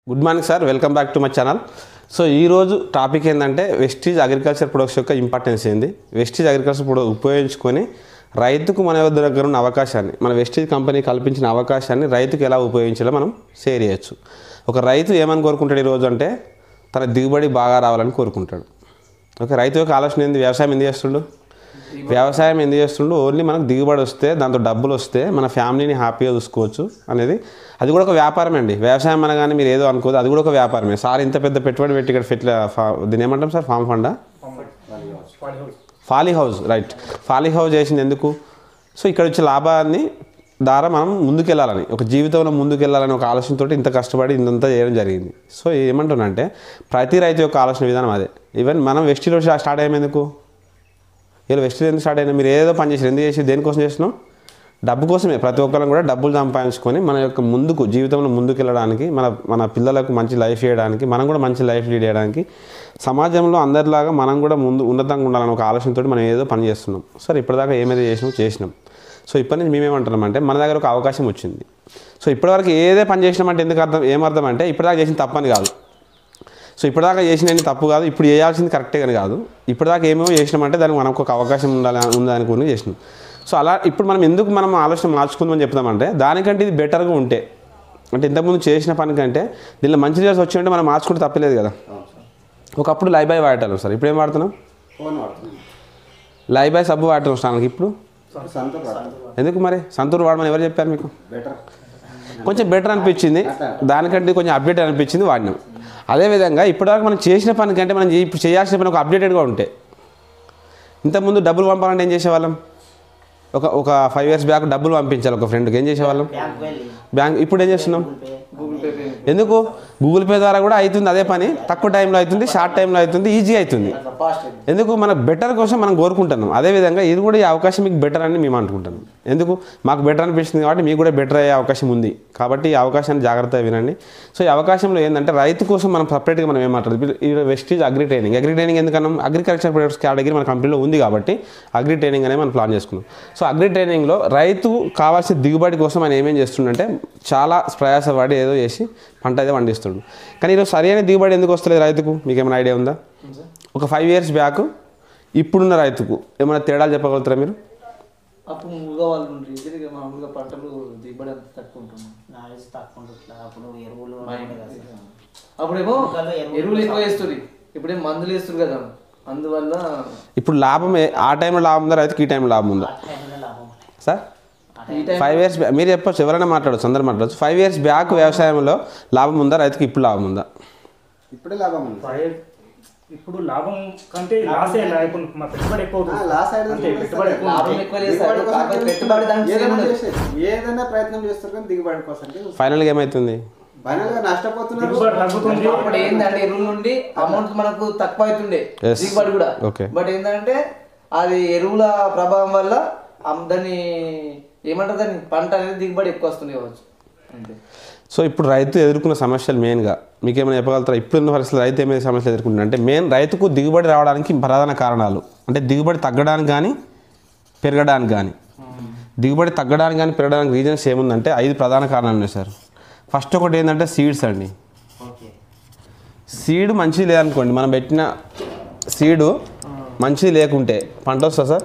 Good morning sir welcome back to my channel so ఈరోజు topic ఏంటంటే Vestige agriculture products యొక్క importance ఏంది Vestige agriculture product ఉపయోగించుకొని రైతుకు మన దగ్గర ఉన్న అవకాశాన్ని మన వెస్టీజ్ కంపెనీ కల్పించిన అవకాశాన్ని రైతుకు ఎలా ఉపయోగించాలో మనం షేర్ చేయొచ్చు ఒక రైతు ఏమని కోరుకుంటాడు ఈరోజు అంటే తన దిగుబడి బాగా రావాలని కోరుకుంటాడు ఓకే రైతు యొక్క ఆలోచన ఏంది వ్యవసాయం ఎందుకు చేస్తుండు వ్యవసాయం ఎందుకు చేస్తుండు ఓన్లీ మనకు దిగుబడి వస్తే దాంతో డబ్బులు వస్తే మన ఫ్యామిలీని హ్యాపీగా చూసుకోవచ్చు అనేది అది కూడా ఒక వ్యాపారం అండి వ్యవసాయం అనగానే మీరు ఏదో అనుకోదు అది కూడా ఒక వ్యాపారమే సార్ ఇంత పెద్ద పెట్టుబడి పెట్టి ఇక్కడ ఫెట్ల ఫా- దీన్ని ఏమంటాం సార్ ఫామ్ ఫండా poly house right poly house చేసింది ఎందుకు సో ఇక్కడ వచ్చే లాభాన్ని ద్వారా మనం ముందుకెళ్ళాలని ఒక జీవితంలో ముందుకెళ్ళాలని ఒక ఆలోచనతో ఇంత కష్టపడి ఇంతంతా చేయడం జరిగింది సో ఏమంటున్నానంటే ప్రతి రైతు యొక్క ఆలోచన విధానం అదే ఈవెన్ మనం వెస్టీలో స్టార్ట్ అయ్యేందుకు ఇలా వెస్టీలో ఎందుకు స్టార్ట్ అయినా మీరు ఏదో పని చేసారు ఎందుకు చేసి దేనికోసం చేసినాం డబ్బు కోసమే ప్రతి ఒక్కరం కూడా డబ్బులు సంపాదించుకొని మన యొక్క ముందుకు జీవితంలో ముందుకు వెళ్ళడానికి మన మన పిల్లలకు మంచి లైఫ్ ఇవ్వడానికి మనం కూడా మంచి లైఫ్ లీడ్ చేయడానికి సమాజంలో అందరిలాగా మనం కూడా ముందు ఉన్నతంగా ఉండాలని ఒక ఆలోచనతో మనం ఏదో పని చేస్తున్నాం సరే ఇప్పటిదాకా ఏమైతే చేసినాం చేసినాం సో ఇప్పటి నుంచి మేమేమంటున్నాం అంటే మన దగ్గర ఒక అవకాశం వచ్చింది సో ఇప్పటివరకు ఏదే పని చేసినామంటే ఎందుకు అర్థం ఏమర్థం అంటే ఇప్పటిదాకా చేసిన తప్పని కాదు సో ఇప్పటిదాకా చేసిన తప్పు కాదు ఇప్పుడు చేయాల్సింది కరెక్టే కానీ కాదు ఇప్పటిదాకా ఏమేమో చేసినామంటే దానికి మనకు ఒక అవకాశం ఉండాలి ఉందనుకుని చేసినాం సో అలా ఇప్పుడు మనం ఎందుకు మనం ఆలోచన మార్చుకుందామని చెప్తామంటే దానికంటే ఇది బెటర్గా ఉంటే అంటే ఇంతకుముందు చేసిన పని కంటే దీనిలో మంచి రిజల్ట్స్ వచ్చి ఉంటే మనం మార్చుకుంటే తప్పలేదు కదా ఒకప్పుడు లైవ్ బాయ్ వాడేటాం సార్ ఇప్పుడు ఏం వాడుతున్నాం ఫోన్ వాడుతున్నాం లైవ్ బాయ్ సబ్బు వాడుతున్నాం స్నానానికి ఇప్పుడు సంతూర్ వాడుతున్నాం ఎందుకు మరి సంతూర్ వాడమని ఎవరు చెప్పారు మీకు బెటర్ కొంచెం బెటర్ అనిపించింది దానికంటే కొంచెం అప్డేట్ అనిపించింది వాడినాం అదేవిధంగా ఇప్పటివరకు మనం చేసిన పని కంటే మనం ఇప్పుడు చేయాల్సిన పని ఒక అప్డేటెడ్గా ఉంటే ఇంతకుముందు డబ్బులు పంపాలంటే ఏం చేసేవాళ్ళం ఒక ఒక ఫైవ్ ఇయర్స్ బ్యాక్ డబ్బులు పంపించాలి ఒక ఫ్రెండ్కి ఏం చేసేవాళ్ళం బ్యాంక్ వెళ్ళి బ్యాంక్ ఇప్పుడు ఏం చేస్తున్నాం గూగుల్ పే గూగుల్ పే ఎందుకు గూగుల్ పే ద్వారా కూడా అవుతుంది అదే పని తక్కువ టైంలో అవుతుంది షార్ట్ టైంలో అవుతుంది ఈజీ అవుతుంది అట్లా ఫాస్ట్ ఎందుకు మన బెటర్ కోసం మనం కోరుకుంటున్నాం అదేవిధంగా ఇది కూడా ఈ అవకాశం మీకు బెటర్ అని మేము అనుకుంటున్నాం ఎందుకు మాకు బెటర్ అనిపిస్తుంది కాబట్టి మీకు కూడా బెటర్ అయ్యే అవకాశం ఉంది కాబట్టి ఈ అవకాశాన్ని జాగ్రత్తగా వినండి సో ఈ అవకాశంలో ఏంటంటే రైతు కోసం మనం సపరేట్గా మనం ఏం మాట్లాడదు ఈ Vestige agri training agri training ఎందుకన్నాం అగ్రికల్చర్ ప్రొడక్ట్స్ కేటగిరీ మన కంపెనీలో ఉంది కాబట్టి అగ్రి ట్రైనింగ్ అనేది మనం ప్లాన్ చేసుకున్నాం సో అగ్రి ట్రైనింగ్లో రైతు కావాల్సిన దిగుబడి కోసం ఆయన ఏమేం చేస్తుండంటే చాలా ప్రయాసపడి ఏదో చేసి పంట అయితే పండిస్తుండు కానీ ఈరోజు సరైన దిగుబడి ఎందుకు వస్తలేదు రైతుకు మీకు ఏమైనా ఐడియా ఉందా ఒక ఫైవ్ ఇయర్స్ బ్యాక్ ఇప్పుడున్న రైతుకు ఏమైనా తేడాలు చెప్పగలుగుతారా మీరు అప్పుడు ముగా వాళ్ళు ఉండ్రి ఇద్దరికి మామూలుగా పంటలు దిగుబడి అంత తక్కువ ఉంటుంది నాలెడ్జ్ తక్కువ ఉంటుంది అప్పుడు ఎరువులు ఉండే కదా సార్. అప్పుడేమో ఇంకా ఎరువులు ఎరువులు ఎక్కువ వేస్తుంది ఇప్పుడేం మందులు వేస్తారు కదా అందువల్ల ఇప్పుడు లాభం ఏ- ఆ టైంలో లాభం ఉందా రైతుకి ఈ టైంలో లాభం ఉందా ఆ టైంలో లాభం సార్ ఈ టైం ఫైవ్ ఇయర్స్ మీరు చెప్పొచ్చు ఎవరైనా మాట్లాడచ్చు అందరూ మాట్లాడచ్చు ఫైవ్ ఇయర్స్ బ్యాక్ వ్యవసాయంలో లాభం ఉందా రైతుకి ఇప్పుడు లాభం ఉందా ఇప్పుడే లాభం ఉంది ఫైవ్ ఇప్పుడు లాభం కంటే లాసే లా- ఇప్పుడు మా పెట్టుబడి ఎక్కువ అవుతుంది. లాస్ అయితే అంతే పెట్టుబడి ఎక్కువ లాభం ఉంటుంది. ఎక్కువ చేస్తారు కాకపోతే పెట్టుబడి దానికి ఏదైనా ఏముండదు. చేసేది. ఏదైనా ప్రయత్నం చేస్తారు కానీ దిగుబడి కోసం ఫైనల్గా ఏమవుతుంది ఫైనల్ గా నష్టపోతున్నారు దిగుబడి తగ్గుతుంది అప్పుడు ఏంటంటే ఎరువుల నుండి అమౌంట్ మనకు తక్కువ అవుతుండే Yes. దిగుబడి కూడా Okay. బట్ ఏంటంటే అది ఎరువుల ప్రభావం వల్ల అమ్ దాన్ని ఏమంటారు దాన్ని పంట అనేది దిగుబడి ఎక్కువ వస్తుంది కావచ్చు అంతే సో ఇప్పుడు రైతు ఎదుర్కొన్న సమస్యలు మెయిన్గా మీకు ఏమైనా చెప్పగలుగుతారా ఇప్పుడున్న పరిస్థితులు రైతు ఏమైనా సమస్యలు ఎదుర్కొంటున్నారు అంటే మెయిన్ రైతుకు దిగుబడి రావడానికి ప్రధాన కారణాలు అంటే దిగుబడి తగ్గడానికి కానీ పెరగడానికి కానీ దిగుబడి తగ్గడానికి కానీ పెరగడానికి రీజన్స్ ఏముందంటే ఐదు ప్రధాన కారణాలు ఉన్నాయి సార్ ఫస్ట్ ఒకటి ఏంటంటే సీడ్స్ అండి ఓకే సీడ్ మంచిది లేదనుకోండి మనం పెట్టిన సీడు మంచిది లేకుంటే పంట వస్తుందా సార్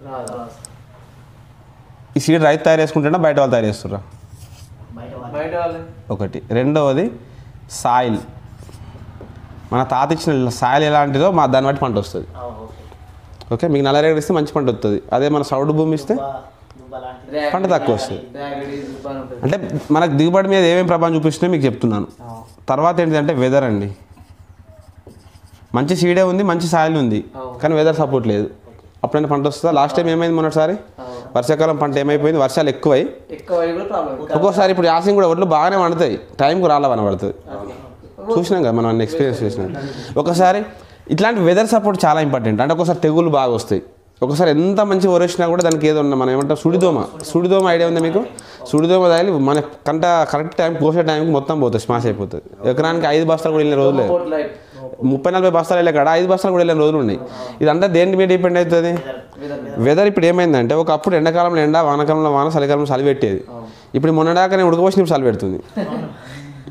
ఈ సీడ్ రైతు తయారు చేసుకుంటున్నా బయట వాళ్ళు తయారు చేస్తుర్రా బయట వాళ్ళు బయట వాళ్ళు ఒకటి రెండవది సాయిల్ మన తాత ఇచ్చిన సాయిల్ ఎలాంటిదో మా దాన్ని బట్టి పంట వస్తుంది ఆ, ఓకే ఓకే మీకు నల్లరేగడి ఇస్తే మంచి పంట వస్తుంది అదే మన సౌడు భూమి ఇస్తే దుబ్బ దుబ్బ లాంటిది పంట తక్కువ వస్తుంది డ్రాగడి దుబ్బాని ఉంటుంది అంటే మనకు దిగుబడి మీద ఏమేమి ప్రభావం చూపిస్తున్నాయో మీకు చెప్తున్నాను తర్వాత ఏంటంటే వెదర్ అండి మంచి సీడే ఉంది మంచి సాయిల్ ఉంది కానీ వెదర్ సపోర్ట్ లేదు అప్పుడైనా పంట వస్తుందా లాస్ట్ టైం ఏమైంది మొన్నటిసారి వర్షాకాలం పంట ఏమైపోయింది వర్షాలు ఎక్కువై ఎక్కువ అవి కూడా ప్రాబ్లం ఒక్కోసారి ఇప్పుడు యాసింగ్ కూడా ఒడ్లు బాగానే పండుతాయి టైంకు రాలా పడుతుంది చూసినాం కదా మనం అన్ని ఎక్స్పీరియన్స్ చేసినాం ఒకసారి ఇట్లాంటి వెదర్ సపోర్ట్ చాలా ఇంపార్టెంట్ అంటే ఒకసారి తెగులు బాగా వస్తాయి ఒకసారి ఎంత మంచి వరేసినా కూడా దానికి ఏదో ఉన్న మనం ఏమంటాం సుడిదోమ సుడిదోమ ఐడియా ఉందా మీకు సుడిదోమ తగిలి మన కంట కరెక్ట్ టైం కోసే టైంకి మొత్తం పోతుంది స్మాష్ అయిపోతుంది ఎకరానికి ఐదు బస్తాలు కూడా వెళ్ళిన రోజులు లేవు. పోర్ట్ లైట్ ముప్పై నలభై బస్తాలు వెళ్ళే కాడ ఐదు బస్తాలు కూడా వెళ్ళిన రోజులు ఉన్నాయి ఇదంతా దేని మీద డిపెండ్ అవుతుంది వెదర్ ఇప్పుడు ఏమైందంటే ఒకప్పుడు ఎండాకాలంలో ఎండ వానకాలంలో వాన చలికాలంలో చలి పెట్టేది ఇప్పుడు మొన్నదాకా నేను ఉడకపోసిన చలి పెడుతుంది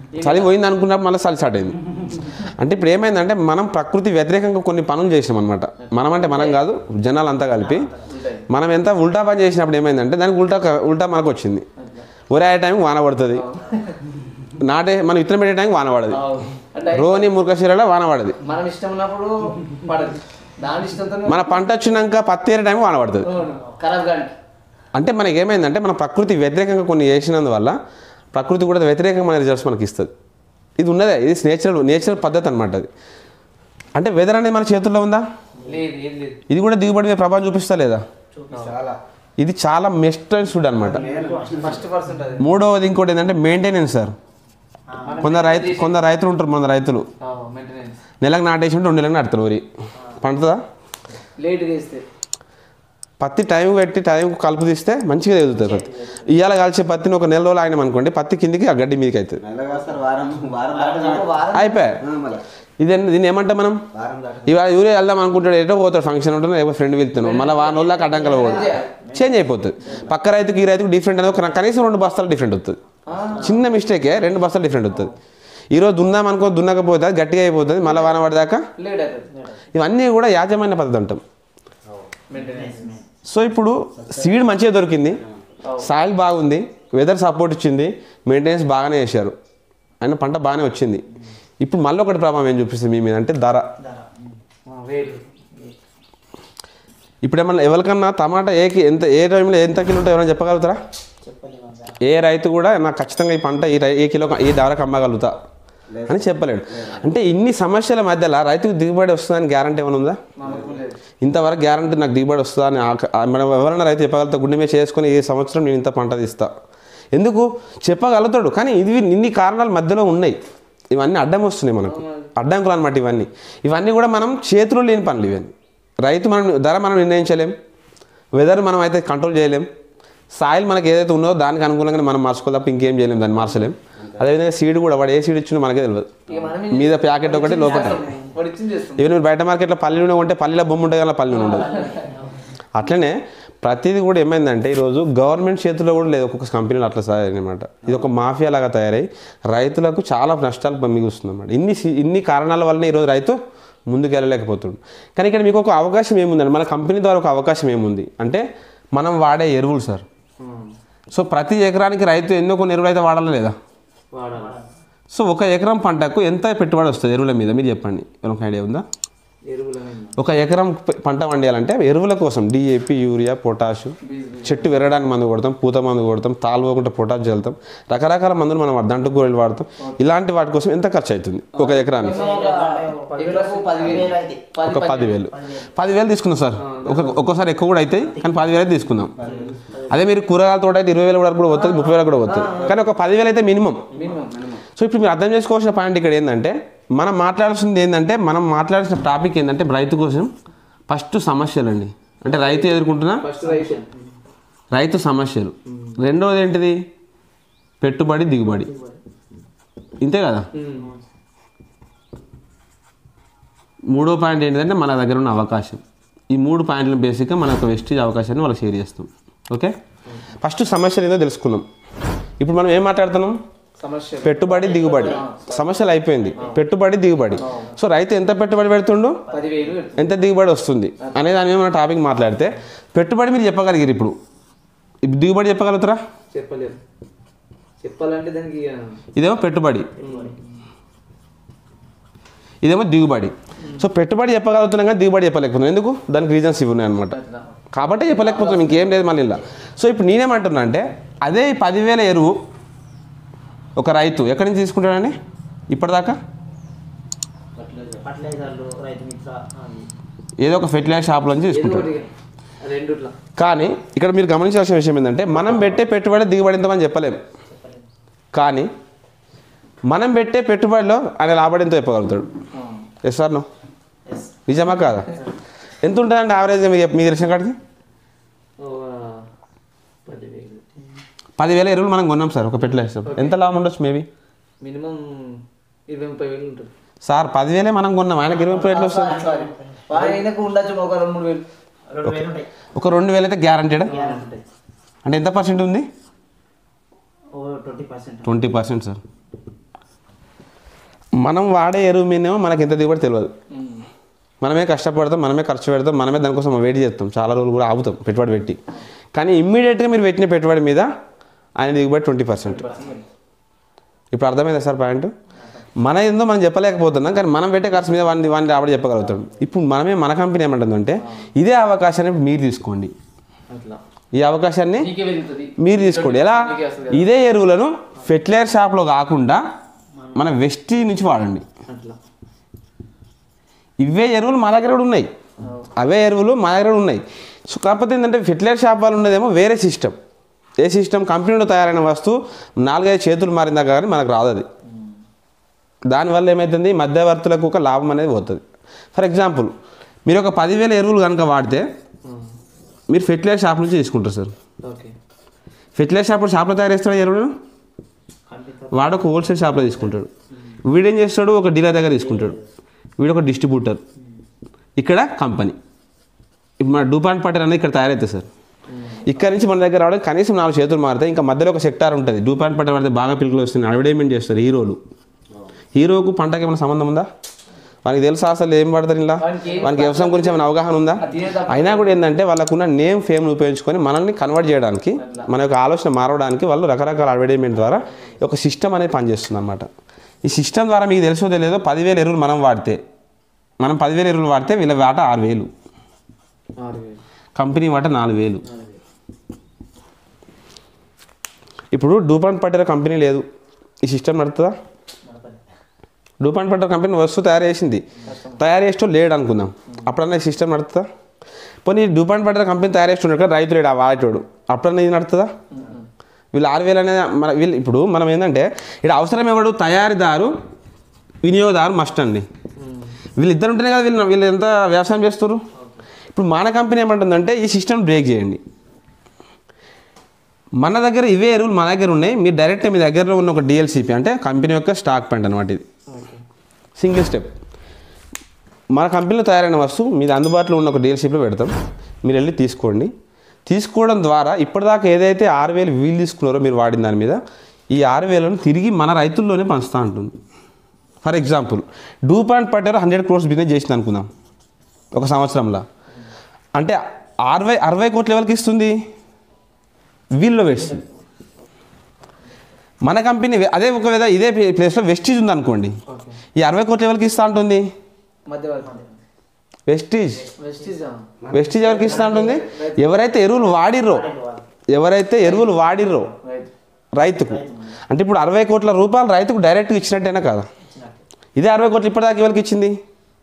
చలి పోయింది అనుకున్నప్పుడు మళ్ళీ చలి స్టార్ట్ అయింది అంటే ఇప్పుడు ఏమైందంటే మనం ప్రకృతి వ్యతిరేకంగా కొన్ని పనులు చేసాం అనమాట మనం అంటే మనం కాదు జనాలు అంతా కలిపి మనం ఎంత ఉల్టా పని చేసినప్పుడు ఏమైందంటే దానికి ఉల్టా ఉల్టా మనకు వచ్చింది ఒరే ఆ టైంకి వాన పడుతుంది నాటే మనం విత్తనం పెట్టే టైంకి వాన పడదు అవును. అంటే రోని మురకశీలలో వాన పడదు మనం ఇష్టం ఉన్నప్పుడు పడదు దాని ఇష్టంతో మన పంట వచ్చినాక పత్తి ఏరే టైంకి వాన పడుతుంది ఖరాబ్ కానీ అంటే మనకి ఏమైందంటే మన ప్రకృతి వ్యతిరేకంగా కొన్ని చేసినందువల్ల ప్రకృతి కూడా వ్యతిరేకంగా మన రిజల్ట్స్ మనకి ఇస్తుంది ఇది ఉన్నదే ఇది నేచురల్ నేచురల్ పద్ధతి అనమాట అది అంటే వెదర్ అనేది మన చేతుల్లో ఉందా లేదు ఏది లేదు ఇది కూడా దిగుబడి మీద ప్రభావం చూపిస్తా లేదా చాలా ఇది చాలా మెస్ట్ అండ్ ఫుడ్ అనమాట ఫస్ట్ పర్సెంట్ అది మూడవది ఇంకోటి ఏంటంటే మెయింటెనెన్స్ సార్ కొందరు రైతు కొందరు రైతులు ఉంటారు మన రైతులు మెయింటెనెన్స్ నెలకు నాటేసి ఉంటే రెండు నెలలకు నాటుతారు వరి పండుతుందా లేట్గా ఇస్తే పత్తి టైం పెట్టి టైం కలుపు తీస్తే మంచిగా ఎదుగుతుంది పత్తి ఇవాళ కాల్చే పత్తిని ఒక నెల రోజులు ఆయన అనుకోండి పత్తి కిందికి ఆ గడ్డి మీదకి అవుతుంది నెలగా సార్ వారం వారం దాకా వారం అయిపోయా మళ్ళీ ఇది దీన్ని ఏమంటాం మనం వారం దాకా ఇవాళ యూరియా వెళ్దాం అనుకుంటాడు ఎటో పోతాడు ఫంక్షన్ ఉంటుంది లేకపోతే ఫ్రెండ్ వెళ్తున్నావు మళ్ళీ వారం రోజుల దాకా అడ్డంకలు పోదు చేంజ్ అయిపోతుంది పక్క రైతుకి ఈ రైతుకి డిఫరెంట్ అనేది ఒక కనీసం రెండు బస్తాలు డిఫరెంట్ వస్తుంది చిన్న మిస్టేకే రెండు బస్తాలు డిఫరెంట్ వస్తుంది ఈరోజు దున్నాం అనుకో దున్నకపోతే అది గట్టిగా అయిపోతుంది మళ్ళీ వాన పడదాకా లేట్ అవుతుంది ఇవన్నీ కూడా యాజమాన్య పద్ధతి అంటాం మెయింటెనెన్స్ సో ఇప్పుడు సీడ్ మంచిగా దొరికింది సాయిల్ బాగుంది వెదర్ సపోర్ట్ ఇచ్చింది మెయింటెనెన్స్ బాగానే చేశారు అయినా పంట బాగానే వచ్చింది ఇప్పుడు మళ్ళీ ఒకటి ప్రభావం ఏం చూపిస్తుంది మీ మీద అంటే ధర వేలు ఇప్పుడు ఏమన్నా ఎవరికన్నా టమాటా ఏకి ఎంత ఏ టైంలో ఎంత కిలో ఉంటుందో ఎవరైనా చెప్పగలుగుతారా చెప్పలేము సార్ ఏ రైతు కూడా నాకు ఖచ్చితంగా ఈ పంట ఈ రై- ఏ కిలో ఈ ధరకు అమ్మగలుగుతా అని చెప్పలేడు అంటే ఇన్ని సమస్యల మధ్యలో రైతుకు దిగుబడి వస్తుందని గ్యారంటీ ఏమైనా ఉందా మాకు లేదు ఇంతవరకు గ్యారంటీ నాకు దిగుబడి వస్తుందా అని ఆక- ఆ మనం ఎవరైనా రైతు చెప్పగలుగుతా గుండె మీద చేసుకొని ఈ సంవత్సరం నేను ఇంత పంట తీస్తా ఎందుకు చెప్పగలుగుతాడు కానీ ఇది ఇన్ని కారణాలు మధ్యలో ఉన్నాయి ఇవన్నీ అడ్డం వస్తున్నాయి మనకు అడ్డంకులు అనమాట ఇవన్నీ ఇవన్నీ కూడా మనం చేతిలో లేని పనులు ఇవన్నీ రైతు మనం ధర మనం నిర్ణయించలేం వెదర్ మనం అయితే కంట్రోల్ చేయలేం సాయిల్ మనకి ఏదైతే ఉన్నదో దానికి అనుకూలంగా మనం మార్చుకో తప్ప ఇంకేం చేయలేం దాన్ని మార్చలేం అదేవిధంగా సీడ్ కూడా వాడు ఏ సీడ్ ఇచ్చినా మనకే తెలియదు ఇక మనమే మీద ప్యాకెట్ ఒకటి లోపల వాడు ఇచ్చింది చేస్తాం ఈవెన్ మీరు బయట మార్కెట్లో పల్లి నూనె ఉంటే పల్లిలో బొమ్మ ఉంటుంది కానీ పల్లి నూనె ఉండదు అట్లనే ప్రతిదీ కూడా ఏమైందంటే ఈరోజు గవర్నమెంట్ చేతిలో కూడా లేదు ఒక్కొక్క కంపెనీలు అట్లా అనమాట ఇది ఒక మాఫియా లాగా తయారై రైతులకు చాలా నష్టాలు మిగుస్తుంది అనమాట ఇన్ని సి- ఇన్ని కారణాల వల్లనే ఈరోజు రైతు ముందుకు వెళ్ళలేకపోతుండు కానీ ఇక్కడ మీకు ఒక అవకాశం ఏముందండి మన కంపెనీ ద్వారా ఒక అవకాశం ఏముంది అంటే మనం వాడే ఎరువులు సార్ సో ప్రతి ఎకరానికి రైతు ఎన్నో కొన్ని ఎరువులు అయితే వాడాలా లేదా వాడాలి సో ఒక ఎకరం పంటకు ఎంత పెట్టుబడి వస్తుంది ఎరువుల మీద మీరు చెప్పండి ఒక ఐడియా ఉందా ఎరువుల ఒక ఎకరం ప- పంట పండియాలంటే ఎరువుల కోసం డిఏపి యూరియా పొటాష్ చెట్టు పెరగడానికి మందు కొడతాం పూత మందు కొడతాం తాల్పోకుండా పొటాష్ చల్లుతాం రకరకాల మందులు మనం దంటు కూరలు వాడతాం ఇలాంటి వాటి కోసం ఎంత ఖర్చు అవుతుంది ఒక ఎకరానికి ఎకరకు పదివేలు అయితే పది ఒక పదివేలు పదివేలు తీసుకుందాం సార్ ఒక ఒక్కోసారి ఎక్కువ కూడా అవుతాయి కానీ పదివేలు అయితే తీసుకుందాం అదే మీరు కూరగాయల తోట అయితే ఇరవై వేలు వరకు కూడా వస్తుంది ముప్పై వేలు కూడా వస్తుంది కానీ ఒక పదివేలు అయితే మినిమం మినిమం మినిమం సో ఇప్పుడు మీరు అర్థం చేసుకోవాల్సిన పాయింట్ ఇక్కడ ఏంటంటే మనం మాట్లాడాల్సింది ఏంటంటే మనం మాట్లాడాల్సిన టాపిక్ ఏంటంటే రైతు కోసం ఫస్ట్ సమస్యలు అండి అంటే రైతు ఎదుర్కొంటున్న ఫస్ట్ రైతు రైతు సమస్యలు రెండోది ఏంటిది పెట్టుబడి దిగుబడి ఇంతే కదా మూడో పాయింట్ ఏంటంటే మన దగ్గర ఉన్న అవకాశం ఈ మూడు పాయింట్లను బేసిక్గా మన యొక్క వెస్టేజ్ అవకాశాన్ని వాళ్ళకి షేర్ చేస్తాం ఓకే ఫస్ట్ సమస్యలు ఏదో తెలుసుకుందాం ఇప్పుడు మనం ఏం మాట్లాడుతున్నాం సమస్య పెట్టుబడి దిగుబడి సమస్యలు అయిపోయింది పెట్టుబడి దిగుబడి సో రైతు ఎంత పెట్టుబడి పెడుతుండు పదివేలు పెడుతుంది. ఎంత దిగుబడి వస్తుంది అనే దాని మీద మన టాపిక్ మాట్లాడితే పెట్టుబడి మీరు చెప్పగలిగారు ఇప్పుడు ఇప్పుడు దిగుబడి చెప్పగలుగుతారా చెప్పలేదు చెప్పాలంటే దానికి ఇక ఇదేమో పెట్టుబడి ఇదేమో దిగుబడి సో పెట్టుబడి చెప్పగలుగుతున్నాం కానీ దిగుబడి చెప్పలేకపోతున్నాం ఎందుకు దానికి రీజన్స్ ఇవి ఉన్నాయి అనమాట కాబట్టి చెప్పలేకపోతున్నాం ఇంకేం లేదు మళ్ళీ ఇలా సో ఇప్పుడు నేనేమంటున్నా అంటే అదే ఈ పదివేల ఎరువు ఒక రైతు ఎక్కడి నుంచి తీసుకుంటాడండి ఇప్పటిదాకా ఫర్టిలైజర్లు రైతు మిత్ర అవి ఏదో ఒక ఫెర్టిలైజర్ షాప్లో నుంచి ఏదో తీసుకుంటాడు ఒకటి రెండుట్లా కానీ ఇక్కడ మీరు గమనించాల్సిన విషయం ఏంటంటే మనం పెట్టే పెట్టుబడి దిగుబడి ఎంతమని చెప్పలేం కానీ మనం పెట్టే పెట్టుబడిలో ఆయన లాభం ఎంతో చెప్పగలుగుతాడు ఎస్ సార్ నో ఎస్ నిజమా కాదా ఎంత ఉంటుందండి యావరేజ్ మీకు మీకు తెలిసిన కాడికి పదివేలు పదివేల ఎరువులు మనం కొన్నాం సార్ ఒక ఫెర్టిలైజర్ ఎంత లాభం ఉండొచ్చు మేబీ మినిమం ఇరవై ముప్పై వేలు ఉంటుంది సార్ పదివేలే మనం కొన్నాం ఆయనకి ఇరవై ముప్పై ఎట్లా వస్తుంది సారీ ఆయనకు ఉండొచ్చు ఒక రెండు మూడు వేలు రెండు వేలు ఉంటాయి ఒక రెండు వేలు అయితే గ్యారంటీడా గ్యారెంటీ ఉంటాయి అంటే ఎంత పర్సెంట్ ఉంది ఓ twenty percent twenty percent sir మనం వాడే ఎరువు మీదేమో మనకి ఎంత దిగుబడి తెలియదు మనమే కష్టపడతాం మనమే ఖర్చు పెడతాం మనమే దానికోసం వెయిట్ చేస్తాం చాలా రోజులు కూడా ఆగుతాం పెట్టుబడి పెట్టి కానీ ఇమ్మీడియట్గా మీరు పెట్టిన పెట్టుబడి మీద ఆయన దిగుబడి ట్వంటీ పర్సెంట్ ఇప్పుడు అర్థమైందా సార్ పాయింట్ మన ఏందో మనం చెప్పలేకపోతున్నాం కానీ మనం పెట్టే ఖర్చు మీద వాడిని వాడిని రాబడి చెప్పగలుగుతాం ఇప్పుడు మనమే మన కంపెనీ ఏమంటుందంటే ఇదే అవకాశాన్ని మీరు తీసుకోండి అట్లా ఈ అవకాశాన్ని నీకే వెళ్తుంది మీరు తీసుకోండి ఎలా నీకే వస్తుంది ఇదే ఎరువులను ఫెర్టిలైజర్ షాప్లో కాకుండా మన వెస్టీ నుంచి వాడండి అట్లా ఇవే ఎరువులు మా దగ్గర కూడా ఉన్నాయి అవే ఎరువులు మా దగ్గర కూడా ఉన్నాయి సో కాకపోతే ఏంటంటే ఫెర్టిలైజర్ షాప్ వాళ్ళు ఉన్నదేమో వేరే సిస్టమ్ ఏ సిస్టమ్ కంపెనీలో తయారైన వస్తువు నాలుగైదు చేతులు మారిందా కానీ మనకు రాదు అది దానివల్ల ఏమవుతుంది మధ్యవర్తులకు ఒక లాభం అనేది పోతుంది ఫర్ ఎగ్జాంపుల్ మీరు ఒక పదివేల ఎరువులు కనుక వాడితే మీరు ఫెర్టిలైజర్ షాప్ నుంచి తీసుకుంటారు సార్ ఓకే ఫెర్టిలైజర్ షాప్ షాప్లో తయారు చేస్తాడు ఎరువులు వాడు ఒక హోల్సేల్ షాప్లో తీసుకుంటాడు వీడేం చేస్తాడు ఒక డీలర్ దగ్గర తీసుకుంటాడు వీడు ఒక డిస్ట్రిబ్యూటర్ ఇక్కడ కంపెనీ ఇప్పుడు మన డూపాన్ పటర్ అనేది ఇక్కడ తయారవుతుంది సార్ ఇక్కడ నుంచి మన దగ్గర రావడానికి కనీసం నాలుగు చేతులు మారుతాయి ఇంకా మధ్యలో ఒక సెక్టార్ ఉంటుంది డూపాన్ పటర్ పడితే బాగా పిలుపులు వస్తుంది అడ్వర్టైజ్మెంట్ చేస్తారు హీరోలు హీరోకు పంటకి ఏమైనా సంబంధం ఉందా వానికి తెలుసా అసలు ఏం పడతారు ఇలా వానికి ఏం వానికి వ్యవసాయం గురించి ఏమైనా అవగాహన ఉందా అది తినేటప్పుడు అయినా కూడా ఏంటంటే వాళ్ళకున్న నేమ్ ఫేమ్ ఉపయోగించుకొని మనల్ని కన్వర్ట్ చేయడానికి మన యొక్క ఆలోచన మారవడానికి వాళ్ళు రకరకాల అడ్వర్టైజ్మెంట్ ద్వారా ఒక సిస్టమ్ అనేది పనిచేస్తుంది అనమాట ఈ సిస్టమ్ ద్వారా మీకు తెలుసో తెలియదో పదివేల ఎరువులు మనం వాడితే మనం పదివేల ఎరువులు వాడితే వీళ్ళ వాట ఆరు వేలు ఆరు వేలు కంపెనీ వాట నాలుగు వేలు ఇప్పుడు డూపాన్ పట్టిన కంపెనీ లేదు ఈ సిస్టమ్ నడుతుందా డూపాన్ పట్టిన కంపెనీ వస్తువు తయారు చేసింది తయారు చేస్తూ లేడు అనుకుందాం అప్పుడన్నా ఈ సిస్టమ్ నడుతుందా పోనీ డూపాన్ పట్టిన కంపెనీ తయారు చేస్తున్నాడు కదా రైతు లేడు ఆ వాడేటోడు అప్పుడన్నా ఇది నడుతుందా వీళ్ళు ఆరు వేలు అనేది మన వీళ్ళు ఇప్పుడు మనం ఏంటంటే ఇక్కడ అవసరం ఎవడు తయారీదారు వినియోగదారు మస్ట్ అండి వీళ్ళిద్దరు ఉంటేనే కదా వీళ్ళు వీళ్ళు ఎంత వ్యవసాయం చేస్తారు ఇప్పుడు మన కంపెనీ ఏమంటుందంటే ఈ సిస్టమ్ బ్రేక్ చేయండి మన దగ్గర ఇవే ఎరువులు మన దగ్గర ఉన్నాయి మీరు డైరెక్ట్ మీ దగ్గరలో ఉన్న ఒక డిఎల్సిపి అంటే కంపెనీ యొక్క స్టాక్ పాయింట్ అనమాట ఇది సింగిల్ స్టెప్ మన కంపెనీలో తయారైన వస్తువు మీద అందుబాటులో ఉన్న ఒక డీలర్షిప్లో పెడతాం మీరు వెళ్ళి తీసుకోండి తీసుకోవడం ద్వారా ఇప్పటిదాకా ఏదైతే ఆరు వేలు వీలు తీసుకున్నారో మీరు వాడిన దాని మీద ఈ ఆరు వేలను తిరిగి మన రైతుల్లోనే పంచుతూ ఉంటుంది ఫర్ ఎగ్జాంపుల్ డూ పాయింట్ పట్టారు హండ్రెడ్ క్రోర్స్ బిజినెస్ చేసింది అనుకుందాం ఒక సంవత్సరంలో అంటే అరవై అరవై కోట్ల లెవెల్కి ఇస్తుంది వీళ్ళు వేస్తుంది మన కంపెనీ వే- అదే ఒకవేళ ఇదే ప్లే- ప్లేస్లో వెస్టీజ్ ఉంది అనుకోండి ఈ అరవై కోట్ల లెవెల్కి ఇస్తా ఉంటుంది మధ్యవర్తి వెస్టీజ్ వెస్టీజ్ వెస్టీజ్ ఎవరికి ఇస్తా ఉంటుంది ఎవరైతే ఎరువులు వాడిర్రో ఎవరైతే ఎరువులు వాడిర్రో రైట్ రైతుకు అంటే ఇప్పుడు అరవై కోట్ల రూపాయలు రైతుకు డైరెక్ట్గా ఇచ్చినట్టేనా కదా ఇదే అరవై కోట్లు ఇప్పటిదాకా ఎవరికి ఇచ్చింది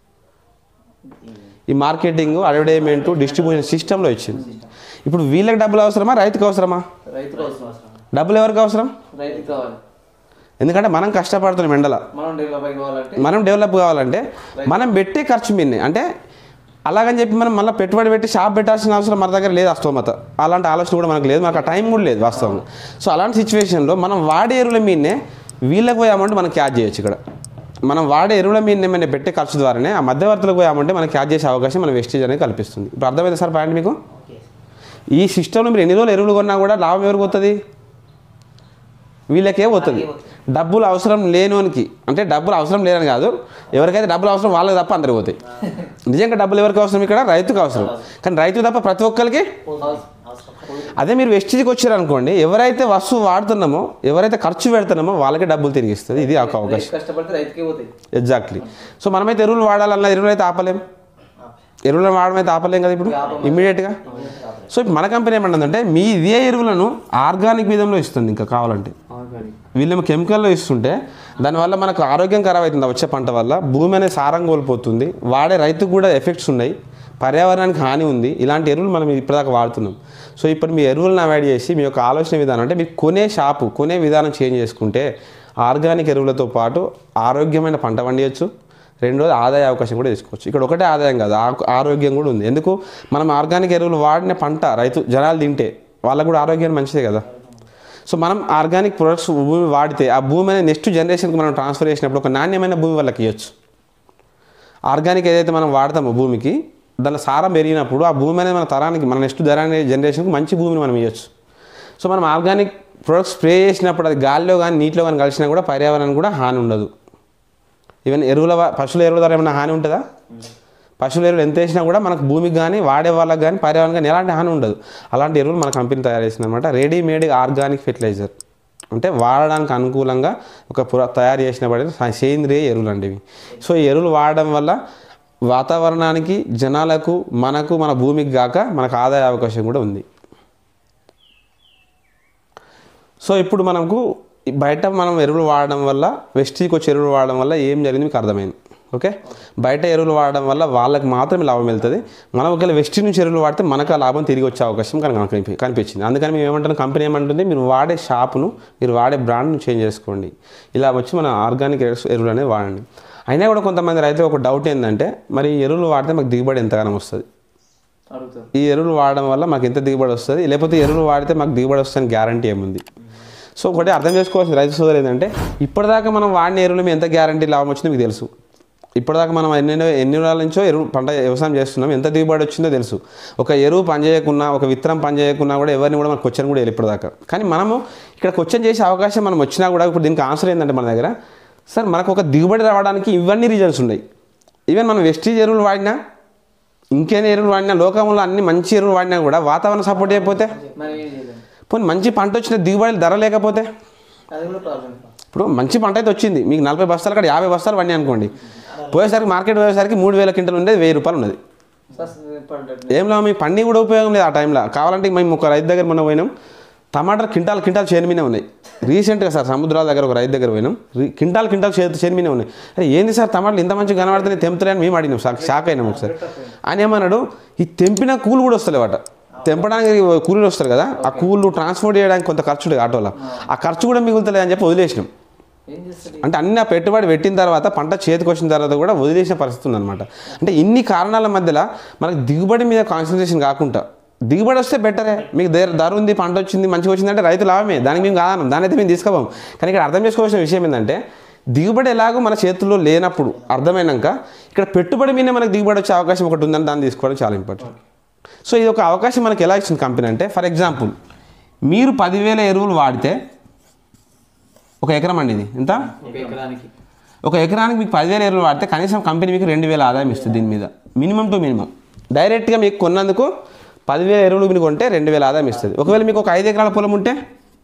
ఈ మార్కెటింగ్ అడ్వర్టైజ్మెంట్ డిస్ట్రిబ్యూషన్ సిస్టంలో ఇచ్చింది ఇప్పుడు వీళ్ళకి డబ్బులు అవసరమా రైతుకు అవసరమా రైతుకు అవసరం డబ్బులు ఎవరికి అవసరం రైతుకు కావాలి ఎందుకంటే మనం కష్టపడుతున్నాం ఎండల మనం డెవలప్ అయ్యి మనం డెవలప్ కావాలంటే మనం పెట్టే ఖర్చు మీదనే అంటే అలాగని చెప్పి మనం మళ్ళీ పెట్టుబడి పెట్టి షాప్ పెట్టాల్సిన అవసరం మన దగ్గర లేదు అస్తోమత అలాంటి ఆలోచన కూడా మనకు లేదు మనకు ఆ టైం కూడా లేదు వాస్తవంగా సో అలాంటి సిచ్యువేషన్లో మనం వాడే ఎరువుల మీదనే వీళ్ళకి పోయే అమౌంట్ మనం క్యాచ్ చేయొచ్చు ఇక్కడ మనం వాడే ఎరువుల మీద ఏమైనా పెట్టే ఖర్చు ద్వారానే ఆ మధ్యవర్తులకు పోయే అమౌంట్ మనం క్యాచ్ చేసే అవకాశం మన వెస్టేజ్ అనేది కల్పిస్తుంది ఇప్పుడు అర్థమైంది సార్ పాయింట్ మీకు ఈ సిస్టంలో మీరు ఎన్ని రోజులు ఎరువులు కొన్నా కూడా లాభం ఎవరికి పోతుంది వీళ్ళకే పోతుంది డబ్బులు అవసరం లేనోనికి అంటే డబ్బులు అవసరం లేదని కాదు ఎవరికైతే డబ్బులు అవసరం వాళ్ళకి తప్ప అందరికి పోతాయి నిజంగా డబ్బులు ఎవరికి అవసరం ఇక్కడ రైతుకు అవసరం కానీ రైతు తప్ప ప్రతి ఒక్కరికి అదే మీరు వెస్టేజ్కి వచ్చారు అనుకోండి ఎవరైతే వస్తువు వాడుతున్నామో ఎవరైతే ఖర్చు పెడుతున్నామో వాళ్ళకి డబ్బులు తిరిగి ఇస్తుంది ఇది ఒక అవకాశం కష్టపడితే రైతుకే పోతాయి ఎగ్జాక్ట్లీ సో మనమైతే ఎరువులు వాడాలన్న ఎరువులు అయితే ఆపలేం ఎరువులను వాడడం అయితే ఆపలేం కదా ఇప్పుడు ఇమ్మీడియట్గా సో ఇప్పుడు మన కంపెనీ ఏమంటుందంటే మీ ఇదే ఎరువులను ఆర్గానిక్ విధంలో ఇస్తుంది ఇంకా కావాలంటే వీళ్ళేమో కెమికల్లో ఇస్తుంటే దానివల్ల మనకు ఆరోగ్యం ఖరాబ్ అవుతుంది వచ్చే పంట వల్ల భూమి అనేది సారం కోల్పోతుంది వాడే రైతుకు కూడా ఎఫెక్ట్స్ ఉన్నాయి పర్యావరణానికి హాని ఉంది ఇలాంటి ఎరువులు మనం ఇప్పటిదాకా వాడుతున్నాం సో ఇప్పుడు మీ ఎరువులను అవాయిడ్ చేసి మీ యొక్క ఆలోచన విధానం అంటే మీరు కొనే షాపు కొనే విధానం చేంజ్ చేసుకుంటే ఆర్గానిక్ ఎరువులతో పాటు ఆరోగ్యమైన పంట పండియచ్చు రెండోది ఆదాయ అవకాశం కూడా తీసుకోవచ్చు ఇక్కడ ఒకటే ఆదాయం కాదు ఆ- ఆరోగ్యం కూడా ఉంది ఎందుకు మనం ఆర్గానిక్ ఎరువులు వాడిన పంట రైతు జనాలు తింటే వాళ్ళకు కూడా ఆరోగ్యం మంచిదే కదా సో మనం ఆర్గానిక్ ప్రొడక్ట్స్ భూమి వాడితే ఆ భూమి అనేది నెక్స్ట్ జనరేషన్కి మనం ట్రాన్స్ఫర్ చేసినప్పుడు ఒక నాణ్యమైన భూమి వాళ్ళకి ఇవ్వచ్చు ఆర్గానిక్ ఏదైతే మనం వాడతామో భూమికి దాని సారం పెరిగినప్పుడు ఆ భూమి అనేది మన తరానికి మన నెక్స్ట్ తరానికి జనరేషన్కి మంచి భూమిని మనం ఇవ్వచ్చు సో మనం ఆర్గానిక్ ప్రొడక్ట్స్ స్ప్రే చేసినప్పుడు అది గాలిలో కానీ నీటిలో కానీ కలిసినా కూడా పర్యావరణానికి కూడా హాని ఉండదు ఈవెన్ ఎరువుల వా- పశువుల ఎరువుల ద్వారా ఏమైనా హాని ఉంటుందా పశువుల ఎరువులు ఎంత వేసినా కూడా మనకు భూమికి కానీ వాడే వాళ్ళకి కానీ పర్యావరణం కానీ ఎలాంటి హాని ఉండదు అలాంటి ఎరువులు మన కంపెనీ తయారు చేసింది అనమాట రెడీమేడ్ ఆర్గానిక్ ఫెర్టిలైజర్ అంటే వాడడానికి అనుకూలంగా ఒక పుర తయారు చేసిన పడి సేంద్రియ ఎరువులు అండి ఇవి సో ఈ ఎరువులు వాడడం వల్ల వాతావరణానికి జనాలకు మనకు మన భూమికి గాక మనకు ఆదాయ అవకాశం కూడా ఉంది సో ఇప్పుడు మనకు ఈ బయట మనం ఎరువులు వాడడం వల్ల వెస్టీకి వచ్చి ఎరువులు వాడడం వల్ల ఏం జరిగింది మీకు అర్థమైంది ఓకే బయట ఎరువులు వాడడం వల్ల వాళ్ళకి మాత్రమే లాభం వెళ్తుంది మనం ఒకవేళ వెస్టీ నుంచి ఎరువులు వాడితే మనకు ఆ లాభం తిరిగి వచ్చే అవకాశం కనుక కనిపి- కనిపించింది అందుకని మేము ఏమంటున్నాం కంపెనీ ఏమంటుంది మీరు వాడే షాపును మీరు వాడే బ్రాండ్ను చేంజ్ చేసుకోండి ఇలా వచ్చి మన ఆర్గానిక్ ఎరువులు అనేవి వాడండి అయినా కూడా కొంతమంది రైతులు ఒక డౌట్ ఏంటంటే మరి ఈ ఎరువులు వాడితే మాకు దిగుబడి ఎంతగానో వస్తుంది అడుగుతారు ఈ ఎరువులు వాడడం వల్ల మాకు ఎంత దిగుబడి వస్తుంది లేకపోతే ఎరువులు వాడితే మాకు దిగుబడి వస్తుందని గ్యారంటీ ఏముంది సో ఒకటి అర్థం చేసుకోవాల్సిన రైతు సోదరు ఏంటంటే ఇప్పటిదాకా మనం వాడిన ఎరువులు మీద ఎంత గ్యారంటీ లాభం వచ్చిందో మీకు తెలుసు ఇప్పటిదాకా మనం ఎన్ని ఎన్ని రోజుల నుంచో ఎరువు పంట వ్యవసాయం చేస్తున్నాం ఎంత దిగుబడి వచ్చిందో తెలుసు ఒక ఎరువు పని చేయకున్నా ఒక విత్తనం పని చేయకున్నా కూడా ఎవరిని కూడా మనకు క్వశ్చన్ కూడా వేయలేదు ఇప్పటిదాకా కానీ మనము ఇక్కడ క్వశ్చన్ చేసే అవకాశం మనం వచ్చినా కూడా ఇప్పుడు దీనికి ఆన్సర్ ఏంటంటే మన దగ్గర సార్ మనకు ఒక దిగుబడి రావడానికి ఇవన్నీ రీజన్స్ ఉన్నాయి ఈవెన్ మనం వెస్టీజ్ ఎరువులు వాడినా ఇంకేనే ఎరువులు వాడినా లోకంలో అన్ని మంచి ఎరువులు వాడినా కూడా వాతావరణం సపోర్ట్ చేయకపోతే మరి ఏం చేయలేము పోనీ మంచి పంట వచ్చిన దిగుబడి ధర లేకపోతే అది కూడా ప్రాబ్లం ఇప్పుడు మంచి పంట అయితే వచ్చింది మీకు నలభై బస్తాలు అక్కడ యాభై బస్తాలు పడినాయి అనుకోండి పోయేసరికి మార్కెట్ పోయేసరికి మూడు వేల క్వింటలు ఉండేది వెయ్యి రూపాయలు ఉన్నది పడ్డట్టు ఏం లాభం మీ పండి కూడా ఉపయోగం లేదు ఆ టైంలో కావాలంటే మేము ఒక రైతు దగ్గర మొన్న పోయినాం టమాటా క్వింటాల్ క్వింటాల్ చేను మీనే ఉన్నాయి రీసెంట్గా సార్ సముద్రాల దగ్గర ఒక రైతు దగ్గర పోయినాం రీ- క్వింటాల్ క్వింటాల్ చేతి చేను మీనే ఉన్నాయి అరే ఏంది సార్ టమాటాలు ఇంత మంచిగా కనబడుతున్నాయి తెంపుతాయని మేము అడిగినాం సార్ షాక్ అయినాం ఒకసారి ఆయన ఏమన్నాడు ఈ తెంపిన కూలు కూడా వస్తలేవట తెంపడానికి కూలీలు వస్తారు కదా ఆ కూలు ట్రాన్స్పోర్ట్ చేయడానికి కొంత ఖర్చు ఉంటుంది ఆటోలో ఆ ఖర్చు కూడా మిగులుతలేదు అని చెప్పి వదిలేసినాం ఏం చేస్తుంది అంటే అన్ని ఆ పెట్టుబడి పెట్టిన తర్వాత పంట చేతికి వచ్చిన తర్వాత కూడా వదిలేసిన పరిస్థితి ఉందన్నమాట అంటే ఇన్ని కారణాల మధ్యలో మనకు దిగుబడి మీద కాన్సన్ట్రేషన్ కాకుండా దిగుబడి వస్తే బెటరే మీకు ధర ధర ఉంది పంట వచ్చింది మంచిగా వచ్చిందంటే రైతు లాభమే దానికి మేము కాదనం దాని అయితే మేము తీసుకోపోం కానీ ఇక్కడ అర్థం చేసుకోవాల్సిన విషయం ఏంటంటే దిగుబడి ఎలాగో మన చేతుల్లో లేనప్పుడు అర్థమైనాక ఇక్కడ పెట్టుబడి మీద మనకు దిగుబడి వచ్చే అవకాశం ఒకటి ఉందని దాన్ని తీసుకోవడం చాలా ఇంపార్టెంట్ సో ఇది ఒక అవకాశం మనకి ఎలా ఇచ్చింది కంపెనీ అంటే ఫర్ ఎగ్జాంపుల్ మీరు పదివేల ఎరువులు వాడితే ఒక ఎకరం అండి ఇది ఎంత ఎకరానికి ఒక ఎకరానికి మీకు పదివేల ఎరువులు వాడితే కనీసం కంపెనీ మీకు రెండు వేల ఆదాయం ఇస్తుంది దీని మీద మినిమం టు మినిమం డైరెక్ట్గా మీకు కొన్నందుకు పదివేల ఎరువులు మీరు కొంటే రెండు వేల ఆదాయం ఇస్తుంది ఒకవేళ మీకు ఒక ఐదు ఎకరాల పొలం ఉంటే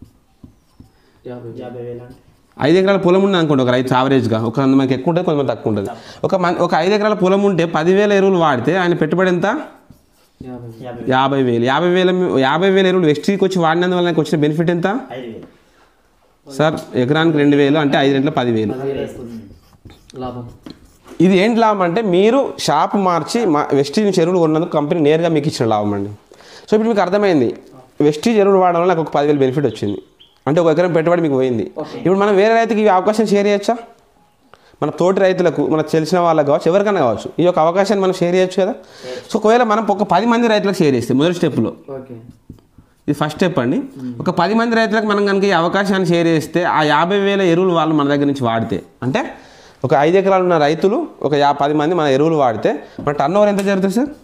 యాభై వేలు అంటే ఐదు ఎకరాల పొలం ఉంది అనుకోండి ఒక రైతు యావరేజ్గా ఒక మనకి ఎక్కువ ఉంటుంది కొంతమంది తక్కువ ఉంటుంది ఒక మన ఒక ఐదు ఎకరాల పొలం ఉంటే పదివేల ఎరువులు వాడితే ఆయన పెట్టుబడి ఎంత యాభై యాభై యాభై వేలు యాభై వేల యాభై వేల ఎరువులు వెస్ట్రీకి వచ్చి వాడినందువల్ల నాకు వచ్చిన బెనిఫిట్ ఎంత ఐదు వేలు సార్ ఎకరానికి రెండు వేలు అంటే ఐదు రెంట్ల పదివేలు పదివేలు వస్తుంది లాభం ఇది ఏంటి లాభం అంటే మీరు షాప్ మార్చి మా వెస్టీజ్ నుంచి ఎరువులు కొన్నందుకు కంపెనీ నేరుగా మీకు ఇచ్చిన లాభం అండి సో ఇప్పుడు మీకు అర్థమైంది వెస్టీజ్ ఎరువులు వాడడం వల్ల నాకు ఒక పదివేలు బెనిఫిట్ వచ్చింది అంటే ఒక ఎకరం పెట్టుబడి మీకు పోయింది ఇప్పుడు మనం వేరే రైతుకి ఈ అవకాశం షేర్ చేయొచ్చా మన తోటి రైతులకు మనకు తెలిసిన వాళ్ళకి కావచ్చు ఎవరికైనా కావచ్చు ఈ యొక్క అవకాశాన్ని మనం షేర్ చేయొచ్చు కదా సో ఒకవేళ మనం ఒక పది మంది రైతులకు షేర్ చేస్తే మొదటి స్టెప్లో ఓకే ఇది ఫస్ట్ స్టెప్ అండి ఒక పది మంది రైతులకు మనం కనుక ఈ అవకాశాన్ని షేర్ చేస్తే ఆ యాభై వేల ఎరువులు వాళ్ళు మన దగ్గర నుంచి వాడితే అంటే ఒక ఐదు ఎకరాలు ఉన్న రైతులు ఒక యా పది మంది మన ఎరువులు వాడితే మన టర్న్ ఓవర్ ఎంత జరుగుతుంది సార్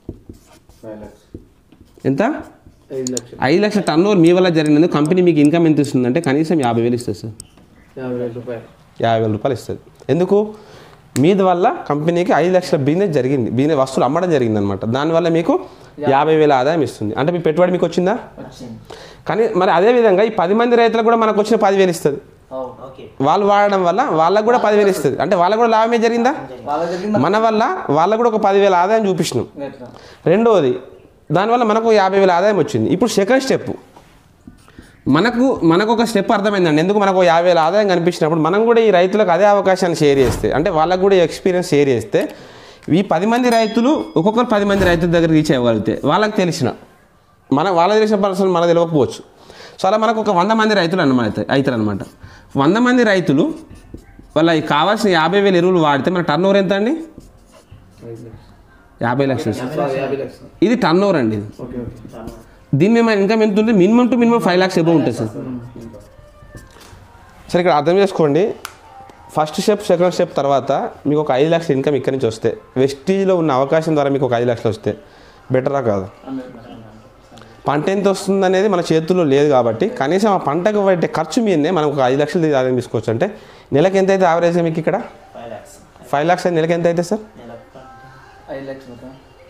ఎంత ఐదు లక్షలు ఐదు లక్షల టర్న్ ఓవర్ మీ వల్ల జరిగినందుకు కంపెనీ మీకు ఇన్కమ్ ఎంత ఇస్తుందంటే కనీసం యాభై వేలు ఇస్తుంది సార్ యాభై వేల రూపాయలు యాభై వేల రూపాయలు ఇస్తుంది ఎందుకు మీది వల్ల కంపెనీకి ఐదు లక్షల బిజినెస్ జరిగింది బిజినెస్ వస్తువులు అమ్మడం జరిగింది అనమాట దానివల్ల మీకు యాభై వేల ఆదాయం ఇస్తుంది అంటే మీ పెట్టుబడి మీకు వచ్చిందా వచ్చింది కానీ మరి అదే విధంగా ఈ పది మంది రైతులకు కూడా మనకు వచ్చిన పదివేలు ఇస్తుంది అవు. ఓకే వాళ్ళు వాడడం వల్ల వాళ్ళకు కూడా పదివేలు ఇస్తుంది అంటే వాళ్ళకు కూడా లాభమే జరిగిందా వాళ్ళ జరిగింది మన వల్ల వాళ్ళకు కూడా ఒక పదివేల ఆదాయం చూపించినాం ఎట్లా రెండవది దానివల్ల మనకు యాభై వేల ఆదాయం వచ్చింది ఇప్పుడు సెకండ్ స్టెప్ మనకు మనకు ఒక స్టెప్ అర్థమైందండి ఎందుకు మనకు ఒక యాభై వేల ఆదాయం కనిపించినప్పుడు మనం కూడా ఈ రైతులకు అదే అవకాశాన్ని షేర్ చేస్తే అంటే వాళ్ళకు కూడా ఎక్స్పీరియన్స్ షేర్ చేస్తే ఈ పది మంది రైతులు ఒక్కొక్కరు పది మంది రైతుల దగ్గర రీచ్ అవ్వగలిగితే వాళ్ళకి తెలిసిన మన వాళ్ళ తెలిసిన పర్సన్ మనకు తెలియకపోవచ్చు సో అలా మనకు ఒక వంద మంది రైతులు అన్నమాట అవుతారు అనమాట వంద మంది రైతులు వాళ్ళ కావాల్సిన యాభై వేల ఎరువులు వాడితే మన టర్న్ ఓవర్ ఎంత అండి ఐదు లక్షలు యాభై లక్షలు సారీ, యాభై లక్షలు ఇది టర్న్ ఓవర్ అండి ఇది ఓకే ఓకే దీని మీద మన ఇన్కమ్ ఎంత ఉంటుంది minimum to minimum five lakhs above ఉంటుంది సార్ సరే ఇక్కడ అర్థం చేసుకోండి ఫస్ట్ స్టెప్ సెకండ్ స్టెప్ తర్వాత మీకు ఒక ఐదు లక్షల ఇన్కమ్ ఇక్కడి నుంచి వస్తే వెస్టీజ్లో ఉన్న అవకాశం ద్వారా మీకు ఒక ఐదు లక్షలు వస్తే బెటరా కాదు పంట ఎంత వస్తుంది అనేది మన చేతుల్లో లేదు కాబట్టి కనీసం ఆ పంటకు పెట్టే ఖర్చు మీదనే మనం ఒక ఐదు లక్షలు ఆదాయం తీసుకోవచ్చు అంటే నెలకి ఎంత అయితే యావరేజ్ మీకు ఇక్కడ ఫైవ్ ల్యాక్స్ ఫైవ్ ల్యాక్స్ అయితే నెలకి ఎంత అవుతుంది సార్ ఐదు లక్షలకా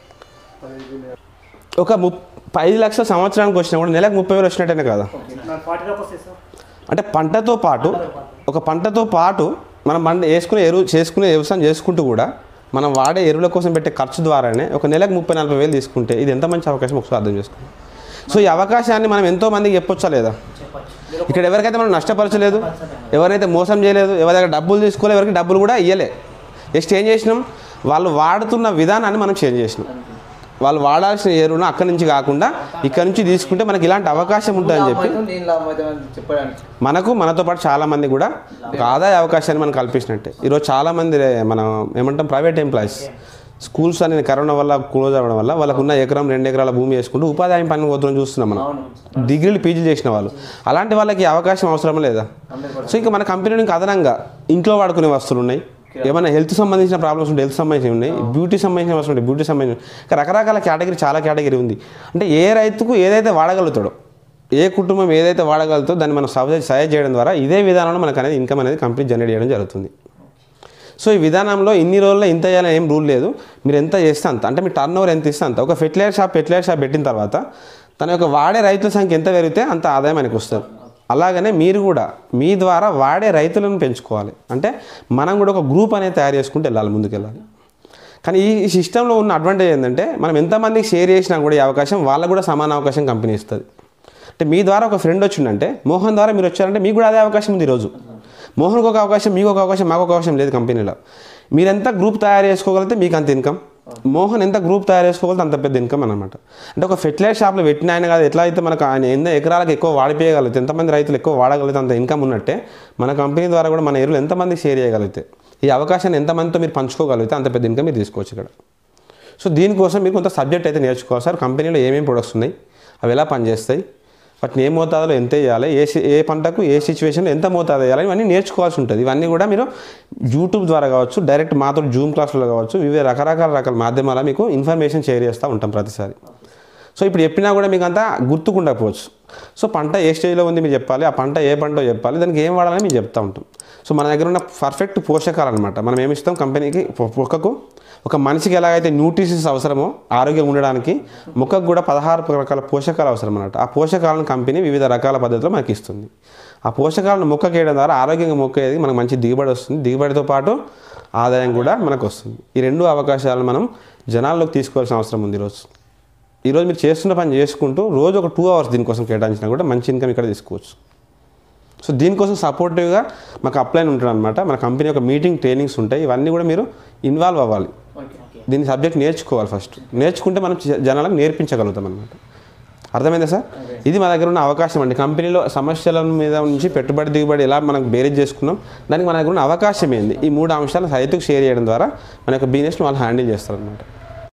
ఒక ముప్ ఐదు లక్షల సంవత్సరానికి వచ్చినా కూడా నెలకు ముప్పై వేలు వచ్చినట్టేనే కదా నాకు ఫార్టీ దాకా వస్తాయి సార్ అంటే పంటతో పాటు ఒక పంటతో పాటు మనం పంట వేసుకునే ఎరువు చేసుకునే వ్యవసాయం చేసుకుంటూ కూడా మనం వాడే ఎరువుల కోసం పెట్టే ఖర్చు ద్వారానే ఒక నెలకు ముప్పై నలభై వేలు తీసుకుంటే ఇది ఎంత మంచి అవకాశం ఒకసారి అర్థం చేసుకోండి సో ఈ అవకాశాన్ని మనం ఎంతో మందికి చెప్పొచ్చా లేదా ఇక్కడ ఎవరికైతే మనం నష్టపరచలేదు ఎవరైతే మోసం చేయలేదు ఎవరి దగ్గర డబ్బులు తీసుకోలేదు ఎవరికి డబ్బులు కూడా ఇవ్వలే జస్ట్ ఏం చేసినాం వాళ్ళు వాడుతున్న విధానాన్ని మనం చేంజ్ చేసినాం వాళ్ళు వాడాల్సిన ఎరువును అక్కడి నుంచి కాకుండా ఇక్కడ నుంచి తీసుకుంటే మనకి ఇలాంటి అవకాశం ఉంటుందని చెప్పి లాభం అవుతుంది, నేను లాభం అవుతాను అని చెప్పడానికి మనకు మనతో పాటు చాలా మంది కూడా ఒక ఆదాయ అవకాశాన్ని మనం కల్పించినట్టే ఈరోజు చాలా మంది రే- మనం ఏమంటాం ప్రైవేట్ ఎంప్లాయీస్ స్కూల్స్ అనేది కరోనా వల్ల క్లోజ్ అవ్వడం వల్ల వాళ్ళకు ఉన్న ఎకరం రెండు ఎకరాల భూమి వేసుకుంటూ ఉపాధి హామీ పని పోతున్నాం చూస్తున్నాం మనం డిగ్రీలు పీజీ చేసిన వాళ్ళు అలాంటి వాళ్ళకి ఈ అవకాశం అవసరం లేదా సో ఇంకా మన కంపెనీలో ఇంకా అదనంగా ఇంట్లో వాడుకునే వస్తువులు ఉన్నాయి ఏమైనా హెల్త్ సంబంధించిన ప్రాబ్లమ్స్ ఉంటే హెల్త్ సంబంధించినవి ఉన్నాయి బ్యూటీ సంబంధించిన వస్తువులు ఉంటాయి బ్యూటీ సంబంధించిన ఇంకా రకరకాల కేటగిరీ చాలా కేటగిరీ ఉంది అంటే ఏ రైతుకు ఏదైతే వాడగలుగుతాడో ఏ కుటుంబం ఏదైతే వాడగలుగుతో దాన్ని మనం సజెస్ట్ సజెస్ట్ చేయడం ద్వారా ఇదే విధానంలో మనకు అనేది ఇన్కమ్ అనేది కంపెనీ జనరేట్ చేయడం జరుగుతుంది సో ఈ విధానంలో ఇన్ని రోజుల్లో ఇంత చేయాలని ఏం రూల్ లేదు మీరు ఎంత చేస్తే అంత అంటే మీ టర్న్ ఓవర్ ఎంత ఇస్తే అంత ఒక ఫెర్టిలైజర్ షాప్ ఫెర్టిలైజర్ షాప్ పెట్టిన తర్వాత తన యొక్క వాడే రైతుల సంఖ్య ఎంత పెరిగితే అంత ఆదాయం మనకు వస్తుంది అలాగనే మీరు కూడా మీ ద్వారా వాడే రైతులను పెంచుకోవాలి అంటే మనం కూడా ఒక గ్రూప్ అనేది తయారు చేసుకుంటూ వెళ్ళాలి ముందుకు వెళ్ళాలి కానీ ఈ సిస్టంలో ఉన్న అడ్వాంటేజ్ ఏంటంటే మనం ఎంతమందికి షేర్ చేసినా కూడా ఈ అవకాశం వాళ్ళకు కూడా సమాన అవకాశం కంపెనీ ఇస్తుంది అంటే మీ ద్వారా ఒక ఫ్రెండ్ వచ్చిందంటే మోహన్ ద్వారా మీరు వచ్చారంటే మీకు కూడా అదే అవకాశం ఉంది ఈరోజు మోహన్కి ఒక అవకాశం మీకు ఒక అవకాశం మాకు ఒక అవకాశం లేదు కంపెనీలో మీరు ఎంత గ్రూప్ తయారు చేసుకోగలిగితే మీకు అంత ఇన్కమ్ మోహన్ ఎంత గ్రూప్ తయారు చేసుకోగలిగితే అంత పెద్ద ఇన్కమ్ అనమాట అంటే ఒక ఫెర్టిలైజర్ షాప్లో పెట్టిన ఆయన కాదు ఎట్లా అయితే మనకు ఆయన ఎన్ని ఎకరాలకు ఎక్కువ వాడిపోయగలిగితే ఎంతమంది రైతులు ఎక్కువ వాడగలిగితే అంత ఇన్కమ్ ఉన్నట్టే మన కంపెనీ ద్వారా కూడా మన ఎరువులు ఎంతమందికి షేర్ చేయగలిగితే ఈ అవకాశాన్ని ఎంతమందితో మీరు పంచుకోగలిగితే అంత పెద్ద ఇన్కమ్ మీరు తీసుకోవచ్చు ఇక్కడ సో దీనికోసం మీరు కొంత సబ్జెక్ట్ అయితే నేర్చుకోవాలి సార్ కంపెనీలో ఏమేమి ప్రొడక్ట్స్ ఉన్నాయి అవి ఎలా పనిచేస్తాయి వాటిని ఏ మోతాదులో ఎంత వేయాలి ఏ సి- ఏ పంటకు ఏ సిచ్యువేషన్లో ఎంత మోతాదు వేయాలి ఇవన్నీ నేర్చుకోవాల్సి ఉంటుంది ఇవన్నీ కూడా మీరు యూట్యూబ్ ద్వారా కావచ్చు డైరెక్ట్ మాతో జూమ్ క్లాసులో కావచ్చు వివిధ రకరకాల రకాల మాధ్యమాల మీకు ఇన్ఫర్మేషన్ షేర్ చేస్తూ ఉంటాం ప్రతిసారి సో ఇప్పుడు చెప్పినా కూడా మీకు అంతా గుర్తుకుండకపోవచ్చు సో పంట ఏ స్టేజ్లో ఉంది మీరు చెప్పాలి ఆ పంట ఏ పంటో చెప్పాలి దానికి ఏం వాడాలని మేము చెప్తా ఉంటాం సో మన దగ్గర ఉన్న పర్ఫెక్ట్ పోషకాలు అనమాట మనం ఏమి ఇస్తాం కంపెనీకి పొ- మొక్కకు ఒక మనిషికి ఎలాగైతే న్యూట్రిషన్స్ అవసరమో ఆరోగ్యం ఉండడానికి మొక్కకు కూడా పదహారు రకాల పోషకాలు అవసరం అన్నమాట ఆ పోషకాలను కంపెనీ వివిధ రకాల పద్ధతిలో మనకి ఇస్తుంది ఆ పోషకాలను మొక్కకి వేయడం ద్వారా ఆరోగ్యంగా మొక్క ఏది మనకు మంచి దిగుబడి వస్తుంది దిగుబడితో పాటు ఆదాయం కూడా మనకు వస్తుంది ఈ రెండు అవకాశాలను మనం జనాల్లోకి తీసుకోవాల్సిన అవసరం ఉంది ఈరోజు ఈరోజు మీరు చేస్తున్న పని చేసుకుంటూ రోజు ఒక టూ అవర్స్ దీనికోసం కేటాయించినా కూడా మంచి ఇన్కమ్ ఇక్కడ తీసుకోవచ్చు సో దీనికోసం సపోర్టివ్గా మాకు అప్లైన్ ఉంటుంది అనమాట మన కంపెనీ యొక్క మీటింగ్ ట్రైనింగ్స్ ఉంటాయి ఇవన్నీ కూడా మీరు ఇన్వాల్వ్ అవ్వాలి దీని సబ్జెక్ట్ నేర్చుకోవాలి ఫస్ట్ నేర్చుకుంటే మనం జ- జనాలకు నేర్పించగలుగుతాం అనమాట అర్థమైందా సార్ ఇది మా దగ్గర ఉన్న అవకాశం అండి కంపెనీలో సమస్యల మీద నుంచి పెట్టుబడి దిగుబడి ఎలా మనకు బేరేజ్ చేసుకున్నాం దానికి మన దగ్గర ఉన్న అవకాశం ఏంది ఈ మూడు అంశాలను రైతుకు షేర్ చేయడం ద్వారా మన యొక్క బిజినెస్ని వాళ్ళు హ్యాండిల్ చేస్తారు అనమాట